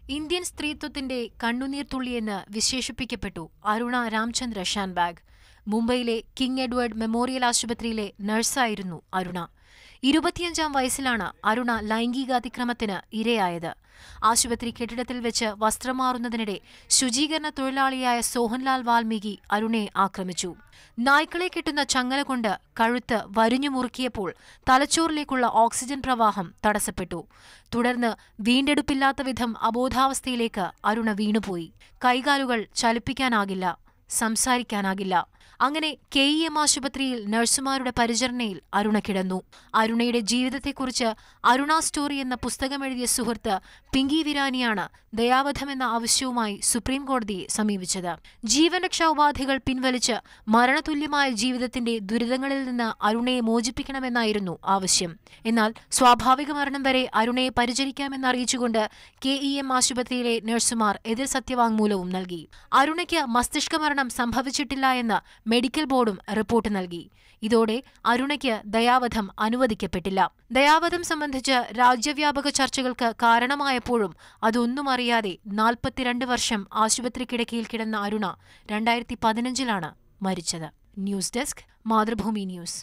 Indian സ്ത്രീത്വത്തിന്റെ കണ്ണുനീർത്തുള്ളിയെന്ന് വിശേഷിപ്പിക്കപ്പെട്ടു അരുണ രാംചന്ദ്ര ഷാൻബാഗ് മുംബൈയിലെ കിങ് എഡ്വേർഡ് മെമ്മോറിയൽ ആശുപത്രിയിലെ നഴ്സായിരുന്നു അരുണ ഇരുപത്തിയഞ്ചാം വയസ്സിലാണ് അരുണ ലൈംഗികാതിക്രമത്തിന് ഇരയായത് ആശുപത്രി കെട്ടിടത്തിൽ വെച്ച് വസ്ത്രം മാറുന്നതിനിടെ ശുചീകരണ തൊഴിലാളിയായ സോഹൻലാൽ വാൽമീകി അരുണയെ ആക്രമിച്ചു നായ്ക്കളെ കെട്ടുന്ന ചങ്ങല കൊണ്ട് കഴുത്ത് വരിഞ്ഞു മുറുക്കിയപ്പോൾ തലച്ചോറിലേക്കുള്ള ഓക്സിജൻ പ്രവാഹം തടസ്സപ്പെട്ടു തുടർന്ന് വീണ്ടെടുപ്പില്ലാത്ത വിധം അബോധാവസ്ഥയിലേക്ക് അരുണ വീണുപോയി കൈകാലുകൾ ചലിപ്പിക്കാനാകില്ല സംസാരിക്കാനാകില്ല അങ്ങനെ കെ ഇ എം ആശുപത്രിയിൽ നഴ്സുമാരുടെ പരിചരണയിൽ അരുണ കിടന്നു അരുണയുടെ ജീവിതത്തെക്കുറിച്ച് അരുണ സ്റ്റോറി എന്ന പുസ്തകമെഴുതിയ സുഹൃത്ത് പിങ്കി വിരാനിയാണ് ദയാവധമെന്ന ആവശ്യവുമായി സുപ്രീം കോടതിയെ സമീപിച്ചത് ജീവൻ രക്ഷാ ഉപാധികൾ പിൻവലിച്ച് മരണതുല്യമായ ജീവിതത്തിന്റെ ദുരിതങ്ങളിൽ നിന്ന് അരുണയെ മോചിപ്പിക്കണമെന്നായിരുന്നു ആവശ്യം എന്നാൽ സ്വാഭാവിക മരണം വരെ അരുണയെ പരിചരിക്കാമെന്നറിയിച്ചുകൊണ്ട് കെ ഇ എം ആശുപത്രിയിലെ നഴ്സുമാർ എതിർ സത്യവാങ്മൂലവും നൽകി അരുണയ്ക്ക് മസ്തിഷ്ക മരണം സംഭവിച്ചിട്ടില്ല എന്ന് മെഡിക്കൽ ബോർഡും റിപ്പോർട്ട് നൽകി ഇതോടെ അരുണയ്ക്ക് ദയാവധം അനുവദിക്കപ്പെട്ടില്ല ദയാവധം സംബന്ധിച്ച് രാജ്യവ്യാപക ചർച്ചകൾക്ക് കാരണമായപ്പോഴും അതൊന്നും അറിയാതെ നാൽപ്പത്തിരണ്ട് വർഷം ആശുപത്രി കിടക്കയിൽ കിടന്ന അരുണ രണ്ടായിരത്തി പതിനഞ്ചിലാണ് മരിച്ചത് ന്യൂസ് ഡെസ്ക് മാതൃഭൂമി ന്യൂസ്